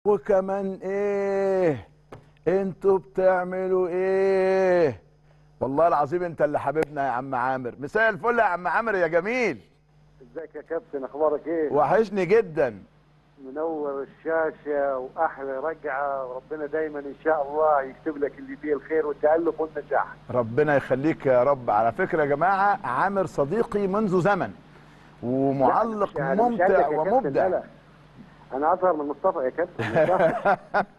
وكمان ايه انتوا بتعملوا ايه والله العظيم انت اللي حبيبنا يا عم عامر مساء الفل يا عم عامر يا جميل ازيك يا كابتن اخبارك ايه؟ وحشني جدا منور الشاشه واحلى رقعه وربنا دايما ان شاء الله يكتب لك اللي فيه الخير والتالق والنجاح. ربنا يخليك يا رب على فكره يا جماعه عامر صديقي منذ زمن ومعلق لا، أنا مش ممتع عندك يا كابتن، لا، ومبدع لا. انا اصغر من مصطفى يا كابتن صح؟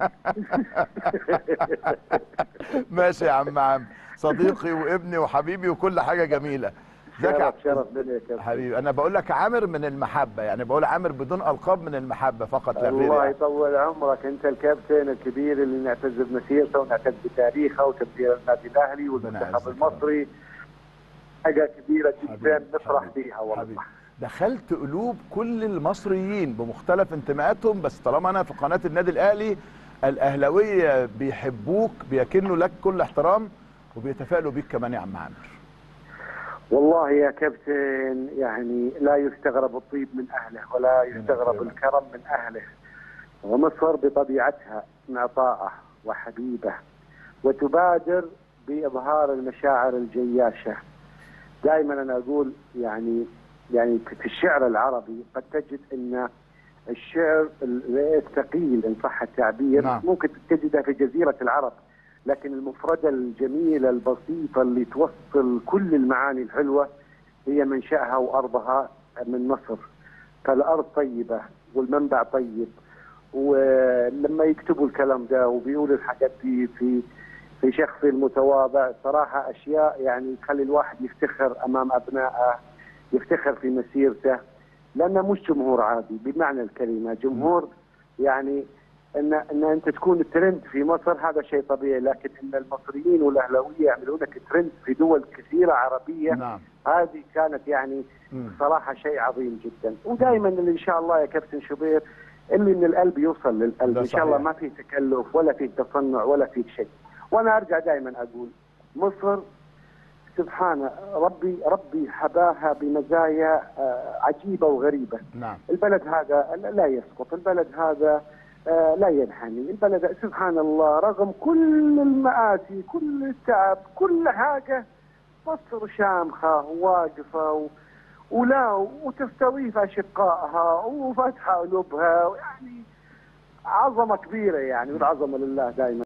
ماشي يا عم عامر صديقي وابني وحبيبي وكل حاجه جميله ازيك يا شرف عم- شرف لنا يا كابتن حبيبي انا بقول لك عامر من المحبه يعني بقول عامر بدون القاب من المحبه فقط لا غير الله يعني. يطول عمرك انت الكابتن الكبير اللي نعتز بمسيرته ونعتز بتاريخه وتمثيل النادي الاهلي والمنتخب يعزك. المصري حاجه كبيره حبيبي، جدا نفرح حبيبي، فيها والله حبيبي. دخلت قلوب كل المصريين بمختلف انتماءاتهم بس طالما انا في قناه النادي الاهلي الاهلاويه بيحبوك بيكنوا لك كل احترام وبيتفائلوا بيك كمان يا عم عامر والله يا كابتن يعني لا يستغرب الطيب من اهله ولا يستغرب يكرمك. الكرم من اهله ومصر بطبيعتها معطاءه وحبيبه وتبادر باظهار المشاعر الجياشه دائما انا اقول يعني يعني في الشعر العربي قد تجد ان الشعر الثقيل ان صح التعبير نعم. ممكن تجده في جزيره العرب لكن المفردة الجميلة البسيطة اللي توصل كل المعاني الحلوة هي منشأها وأرضها من مصر فالأرض طيبة والمنبع طيب ولما يكتبوا الكلام ده وبيقولوا الحاجات دي في في شخص المتواضع صراحة أشياء يعني تخلي الواحد يفتخر أمام أبنائه يفتخر في مسيرته لأنه مش جمهور عادي بمعنى الكلمة جمهور يعني ان ان انت تكون الترند في مصر هذا شيء طبيعي لكن ان المصريين والاهلاويه يعملون لك ترند في دول كثيره عربيه نعم هذه كانت يعني مم. صراحه شيء عظيم جدا ودائما اللي ان شاء الله يا كابتن شوبير اللي من القلب يوصل للقلب ده ان شاء الله صحيح. ما في تكلف ولا في تصنع ولا في شيء وانا ارجع دائما اقول مصر سبحان ربي ربي حباها بمزايا آه، عجيبه وغريبه نعم البلد هذا لا يسقط البلد هذا آه، لا ينحني البلد سبحان الله رغم كل المآسي كل التعب كل حاجة مصر شامخة وواقفة و... ولا وتستوي في أشقائها وفاتحة قلوبها يعني عظمة كبيرة يعني والعظمة لله دائما